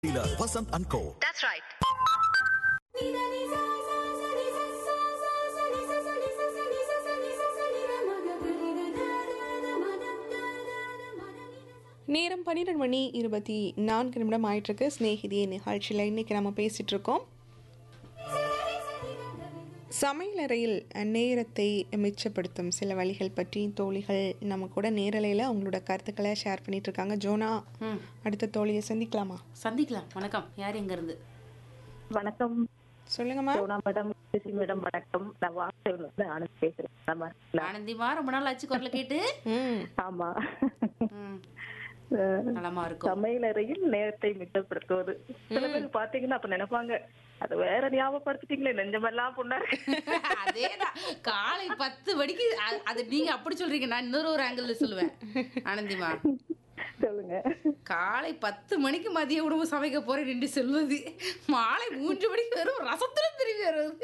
dealer Vasant and Co. That's right. நேரம் பன்னிரெண்டு மணி இருபத்தி நான்கு நிமிடம் ஆயிட்டிருக்கு ஸ்நேகிதியே நிகழ்ச்சியில் இன்னைக்கு நம்ம பேசிட்டு இருக்கோம் சமையலறையில் நேரத்தை மிச்சப்படுத்தும் சில வழிகள் பற்றி தோழிகள் நம்ம கூட நேரலையில் அவங்களோட கருத்துக்களை ஷேர் பண்ணிட்டு இருக்காங்க ஜோனா அடுத்த தோழியை சந்திக்கலாமா சந்திக்கலாம் வணக்கம் யார் எங்க இருந்து வணக்கம் சொல்லுங்கம்மா சோனா மேடம் சிசி மேடம் வணக்கம் நான் வாசல் வந்து ஆனந்த் பேசுறேன் நல்லா இருக்கீங்களா? ஆனந்திமா ரொம்ப நாள் ஆச்சு குரலை கேட்டு ம் ஆமா ம், அஹ், நலமா இருக்கும் சமையலறையில் நேரத்தை மிச்சப்படுத்துவது சில பேர் பாத்தீங்கன்னா அப்ப நினைப்பாங்க அது வேற ஞாபகப்படுத்திட்டீங்களே நெஞ்சமெல்லாம் புண்ணாரு அதேதான் காலை பத்து மணிக்கு அ- அது நீங்க அப்படி சொல்றீங்க நான் இன்னொரு ஒரு ஆங்கிள் சொல்லுவேன் ஆனந்திமா சொல்லுங்க காலை பத்து மணிக்கு மதிய உணவு சமைக்க போறேன் என்று சொல்வது மாலை மூன்று மணிக்கு வெறும் ரசத்துல திரும்பி வருவது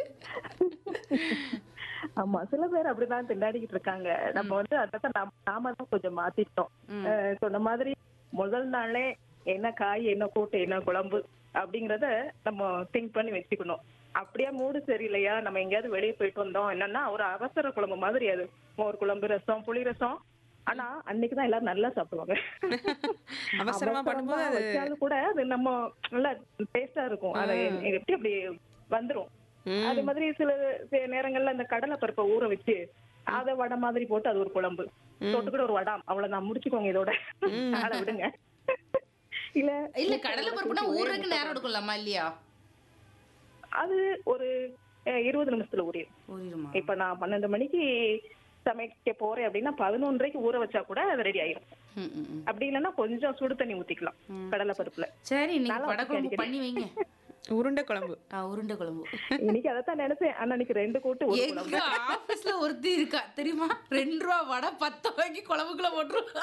ஆமா சில பேர் அப்படிதான் திண்டாடிக்கிட்டு இருக்காங்க நம்ம வந்து அதான் நாம நாம தான் கொஞ்சம் மாத்திட்டோம் அஹ், சொன்ன மாதிரி முதல் நாளே என்ன காய் என்ன கூட்டு என்ன குழம்பு அப்படிங்கறத நம்ம திங்க் பண்ணி வச்சுக்கணும் அப்படியே மூடு சரியில்லையா நம்ம எங்கேயாவது வெளியே போயிட்டு வந்தோம் என்னன்னா ஒரு அவசர குழம்பு மாதிரி அது மோர் குழம்பு ரசம் புளி ரசம் ஆனா அன்னைக்குதான் எல்லாரும் நல்லா சாப்பிடுவாங்க அவசரமா பண்ணும்போது அவசரமா அது வச்சாலும் கூட அது நம்ம நல்லா டேஸ்டா இருக்கும் அது எப்படி அப்படி வந்துரும் அதே மாதிரி சில சில நேரங்கள்ல அந்த கடலை பருப்பை ஊற வச்சு அத வடை மாதிரி போட்டு அது ஒரு குழம்பு தொட்டுக்கிட ஒரு வடம் அவ்வளவுதான் முடிச்சுக்கோங்க இதோட அதை விடுங்க இல்ல இல்ல கடலை பருப்புனா ஊருக்கு நேரம் எடுக்கலாமா இல்லையா அது ஒரு அஹ், இருபது நிமிஷத்துல ஊறிடும் ஊறிடுமா இப்ப நான் பன்னெண்டு மணிக்கு சமைக்க போறேன் அப்படின்னா பதினொன்றரைக்கு ஊற வச்சா கூட அது ரெடி ஆயிரும் ம், ம், ம். அப்படி இல்லைன்னா கொஞ்சம் சுடு தண்ணி ஊத்திக்கலாம் கடலை பருப்புல சரி நீங்க நல்லா படக்குழம்பு அடிக்கடி. பண்ணி வைங்க உருண்டை குழம்பு ஆ, உருண்டை குழம்பு இன்னைக்கு அதைத்தான் நினைச்சேன் ஆனா இன்னைக்கு ரெண்டு கூட்டு ஒரு குழம்பு எங்க ஆபீஸ்ல ஒருத்தி இருக்கா தெரியுமா ரெண்டு ரூபா வடை பத்து ரூபாய்க்கு குழம்புக்குள்ள போட்டுருவா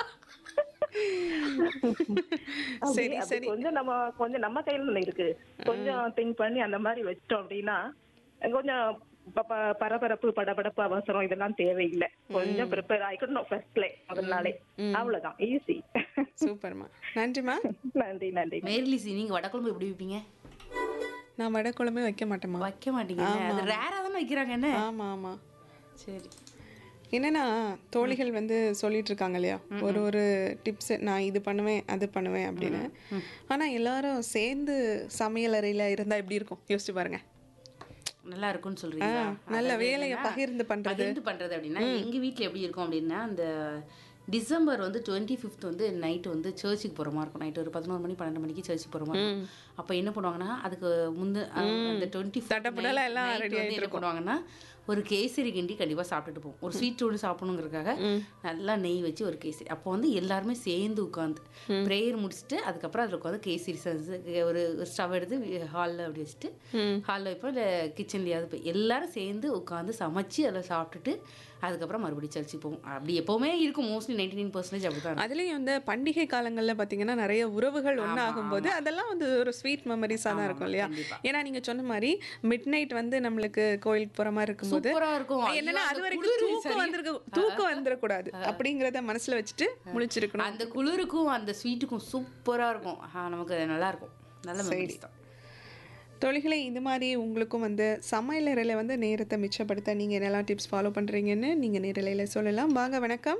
அப்படி- சரி அப்படி சரி கொஞ்சம் நம்ம கொஞ்சம் நம்ம கையில ஒண்ணு இருக்கு கொஞ்சம் திங்க் பண்ணி அந்த மாதிரி வச்சிட்டோம் அப்படின்னா கொஞ்சம் ப- ப- பரபரப்பு படபடப்பு அவசரம் இதெல்லாம் தேவையில்லை கொஞ்சம் ப்ரிப்பேர் ஆயிக்கணும் ஃபர்ஸ்ட்ல முதல் நாளே அவ்வளவுதான் ஈஸி சூப்பர்மா நன்றிம்மா நன்றி நன்றி மேர்லிசி நீங்க வடை குழம்பு எப்படி வைப்பீங்க நான் வடை குழம்பே வைக்க மாட்டேம்மா வைக்க மாட்டீங்க அது ரேரா தானே வைக்கிறாங்க என்ன ஆமா ஆமா சரி என்னன்னா தோழிகள் வந்து சொல்லிட்டு இருக்காங்க இல்லையா ஒரு ஒரு டிப்ஸ் நான் இது பண்ணுவேன் அது பண்ணுவேன் அப்படின்னு ஆனா எல்லாரும் சேர்ந்து சமையல் அறையில இருந்தா எப்படி இருக்கும் யோசிச்சு பாருங்க நல்லா இருக்கும்னு சொல்றீங்களா நல்ல அதாவது வேலையை என்னன்னா, பகிர்ந்து பண்றது. பகிர்ந்து பண்றது அப்படின்னா எங்க வீட்ல எப்படி இருக்கும் அப்படின்னா அந்த டிசம்பர் வந்து டுவெண்ட்டி ஃபிஃப்த் வந்து நைட் வந்து சர்ச்சுக்கு போகிற மாதிரி இருக்கும் நைட் ஒரு பதினோரு மணி பன்னெண்டு மணிக்கு சர்ச்சுக்கு போகிற மாதிரி இருக்கும் அப்போ என்ன பண்ணுவாங்கன்னா அதுக்கு முந்து அந்த டுவெண்ட்டி தடபுடலா எல்லாம் ready ஆயிட்டு என்ன பண்ணுவாங்கன்னா ஒரு கேசரி கிண்டி கண்டிப்பாக சாப்பிட்டுட்டு போவோம் ஒரு ஸ்வீட் ஒன்று சாப்பிடணுங்கிறதுக்காக நல்லா நெய் வச்சு ஒரு கேசரி அப்போ வந்து எல்லாருமே சேர்ந்து உட்காந்து ப்ரேயர் முடிச்சுட்டு அதுக்கப்புறம் அதில் உட்காந்து கேசரி செஞ்சு ஒரு ஸ்டவ் எடுத்து ஹாலில் அப்படி வச்சுட்டு ஹாலில் வைப்போம் இல்லை கிச்சன்லையாவது போய் எல்லாரும் சேர்ந்து உட்காந்து சமைச்சு அதில் சாப்பிட்டுட்டு அதுக்கப்புறம் மறுபடியும் சர்ச்சுக்கு போவோம் அப்படி எப்போவுமே இருக்கும் மோஸ்ட்லி நைன்டி நைன் பர்சன்டேஜ் அப்படி தான் அதுலயும் வந்து பண்டிகை காலங்கள்ல பாத்தீங்கன்னா நிறைய உறவுகள் ஒண்ணு ஆகும்போது அதெல்லாம் வந்து ஒரு ஸ்வீட் மெமரிஸா தான் இருக்கும் இல்லையா ஏன்னா நீங்க சொன்ன மாதிரி மிட் நைட் வந்து நம்மளுக்கு கோயிலுக்கு போற மாதிரி இருக்கும்போது சூப்பரா இருக்கும் ஐயோ, என்னன்னா அது அந்த வரைக்கும் குளிரு தூக்கம் சரி. வந்திருக்க தூக்கம் வந்துடக்கூடாது அப்படிங்கறத மனசுல வச்சுட்டு முழிச்சிருக்கணும் அந்த குளிருக்கும் அந்த ஸ்வீட்டுக்கும் சூப்பராக இருக்கும் ஆ, நமக்கு அது நல்லா இருக்கும் நல்ல மெமரிஸ் தான் தொழில்களை இது மாதிரி உங்களுக்கும் வந்து சமையலறையில் வந்து நேரத்தை மிச்சப்படுத்த நீங்கள் என்னெல்லாம் டிப்ஸ் ஃபாலோ பண்ணுறீங்கன்னு நீங்கள் நேரலையில் சொல்லலாம் வாங்க வணக்கம்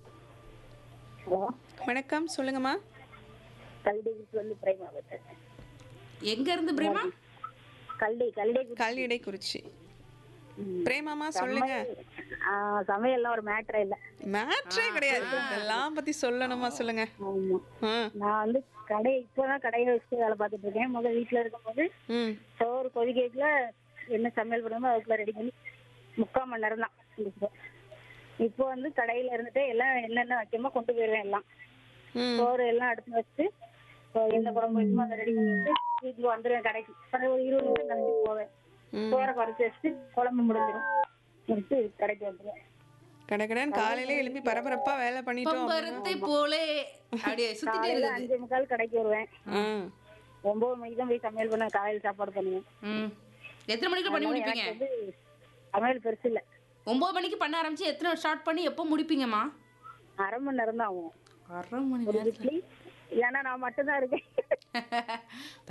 வணக்கம் சொல்லுங்கம்மா கல்டிக்கு வந்து பிரேமா பேசுறேன் எங்க இருந்து பிரேமா கல்டி கல்டி கல்லிடை குறிச்சி பிரேமாமா சொல்லுங்க சமையல்லாம் ஒரு மேட்டரே இல்ல மேட்ரே கிடையாது இதெல்லாம் பத்தி சொல்லணுமா சொல்லுங்க ஆமா ஆ, நான் வந்து கடை இப்போதான் கடையை வச்சு வேலை பார்த்துட்டு இருக்கேன் முதல்ல வீட்டுல இருக்கும்போது ம் சோறு கொதிக்கல என்ன சமையல் பண்ணுமோ அதுக்குள்ள ரெடி பண்ணி முக்கால் மணி நேரம் தான் முடிச்சிட்டோம். இப்போ வந்து கடையில இருந்துட்டு எல்லாம் என்னென்ன வைக்கமோ கொண்டு போயிருவேன் எல்லாம் ம் சோறு எல்லாம் எடுத்து வச்சு இப்போ என்ன குழம்பு வைக்கமோ அதை ரெடி பண்ணிட்டு வீட்டுக்கு வந்துடுவேன் கடைக்கு அப்புறம் ஒரு இருபது நிமிஷம் கழிச்சு போவேன் சோறை குறைச்சி வச்சுட்டு குழம்பு முடிஞ்சிடும் முடிச்சு கடைக்கு வந்துடுவேன் கடகடன் காலையில எழுப்பி பரபரப்பா வேலை பண்ணிட்டோம் அப்படின்னா- பருத்தை போலே அப்படியே சுத்திட்டே காலையில இருக்குது அஞ்சு முக்கால் கடைக்கு வருவேன் ஆ ஒன்பது மணிக்கு தான் போய் சமையல் பண்ண காலையில் சாப்பாடு பண்ணுவேன் ம் எத்தனை மணிக்கு பண்ணி முடிப்பீங்க எனக்கு வந்து சமையல் பெருசு இல்ல ஒன்பது மணிக்கு பண்ண ஆரம்பிச்சு எத்தனை ஸ்டார்ட் பண்ணி எப்போ முடிப்பீங்கம்மா அரை மணி நேரம் தான் ஆகும் அரை மணி ஒரு நேரம் இட்லி ஏன்னா நான் மட்டும்தான் இருக்கேன்